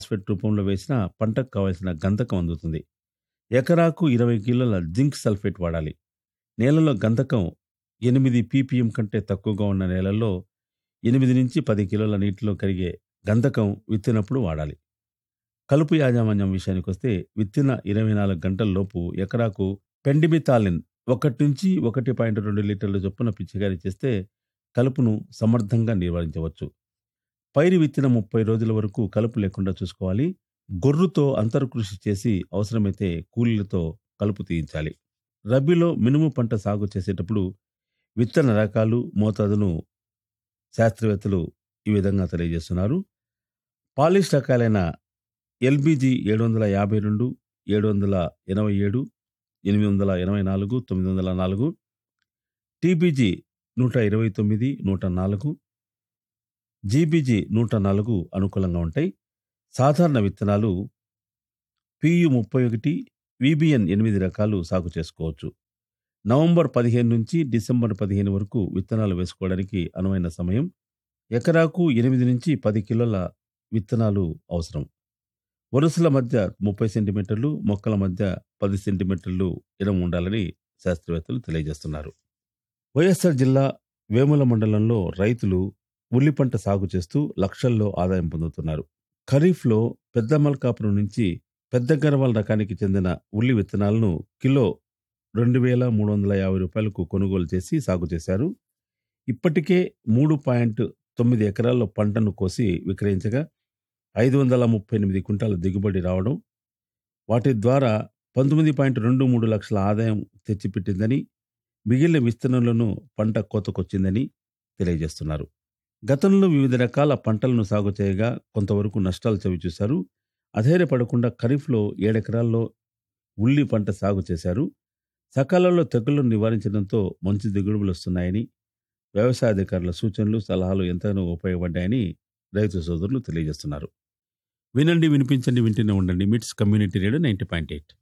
phosphate రూపంలో వేసిన పంటకు కావలసిన గంధకం అందుతుంది ఎకరాకు ఇరవై కిలోల జింక్ సల్ఫేట్ వాడాలి నేలలో గంధకం ఎనిమిది పీపీఎం కంటే తక్కువగా ఉన్న నేలల్లో ఎనిమిది నుంచి పది కిలోల నీటిలో కరిగే గంధకం విత్తినప్పుడు వాడాలి కలుపు యాజమాన్యం విషయానికి వస్తే విత్తిన ఇరవై నాలుగు గంటల లోపు ఎకరాకు పెండిమితాలిన్ ఒకటి నుంచి ఒకటి పాయింట్ రెండు లీటర్ల చొప్పున పిచికారీ చేస్తే కలుపును సమర్థంగా నివారించవచ్చు పైరు విత్తిన ముప్పై రోజుల వరకు కలుపు లేకుండా చూసుకోవాలి గొర్రుతో అంతర్కృషి చేసి అవసరమైతే కూలీలతో కలుపు తీయించాలి రబీలో మినుము పంట సాగు చేసేటప్పుడు విత్తన రకాలు మోతాదును శాస్త్రవేత్తలు ఈ విధంగా తెలియజేస్తున్నారు పాలిష్ రకాలైన ఎల్బీజీ ఏడు వందల యాభై రెండు ఏడు వందల ఎనభై ఏడు ఎనిమిది వందల ఎనభై నాలుగు తొమ్మిది వందల నాలుగు టీబీజీ నూట ఇరవై తొమ్మిది నూట నాలుగు జీబీజీ నూట నాలుగు అనుకూలంగా ఉంటాయి సాధారణ విత్తనాలు పియు ముప్పై ఒకటి విబిఎన్ ఎనిమిది రకాలు సాగు చేసుకోవచ్చు నవంబర్ పదిహేను నుంచి డిసెంబర్ పదిహేను వరకు విత్తనాలు వేసుకోవడానికి అనువైన సమయం ఎకరాకు ఎనిమిది నుంచి పది కిలోల విత్తనాలు అవసరం వరుసల మధ్య ముప్పై సెంటీమీటర్లు మొక్కల మధ్య పది సెంటీమీటర్లు ఎడం ఉండాలని శాస్త్రవేత్తలు తెలియజేస్తున్నారు వైఎస్ఆర్ జిల్లా వేముల మండలంలో రైతులు ఉల్లి పంట సాగు చేస్తూ లక్షల్లో ఆదాయం పొందుతున్నారు ఖరీఫ్లో పెద్ద మల్కాపురం నుంచి పెద్ద గర్వాల రకానికి చెందిన ఉల్లి విత్తనాలను కిలో రెండు వేల మూడు వందల యాభై రూపాయలకు కొనుగోలు చేసి సాగు చేశారు ఇప్పటికే మూడు పాయింట్ తొమ్మిది ఎకరాల్లో పంటను కోసి విక్రయించగా ఐదు వందల ముప్పై ఎనిమిది కుంటాల దిగుబడి రావడం వాటి ద్వారా పంతొమ్మిది పాయింట్ రెండు మూడు లక్షల ఆదాయం తెచ్చిపెట్టిందని మిగిలిన విస్తీర్ణంలోనూ పంట కోతకొచ్చిందని తెలియజేస్తున్నారు గతంలో వివిధ రకాల పంటలను సాగు చేయగా కొంతవరకు నష్టాలు చవిచూశారు అధైర్యపడకుండా ఖరీఫ్లో ఏడెకరాల్లో ఉల్లి పంట సాగు చేశారు సకాలంలో తెగుళ్లను నివారించడంతో మంచి దిగుబడులు వస్తున్నాయని వ్యవసాయ అధికారుల సూచనలు సలహాలు ఎంతగానో ఉపయోగపడ్డాయని రైతు సోదరులు తెలియజేస్తున్నారు వినండి వినిపించండి వింటూనే ఉండండి MITS community radio ninety point eight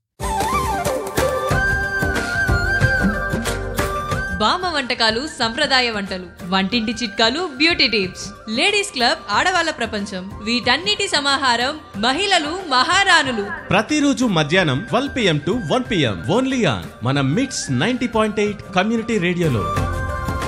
బామ్మ వంటకాలు సంప్రదాయ వంటలు వంటింటి చిట్కాలు బ్యూటీ టిప్స్ లేడీస్ క్లబ్ ఆడవాళ్ళ ప్రపంచం వీటన్నిటి సమాహారం మహిళలు మహారాణులు ప్రతిరోజు మధ్యాహ్నం twelve PM to one PM only on మన MITS ninety point eight community రేడియోలో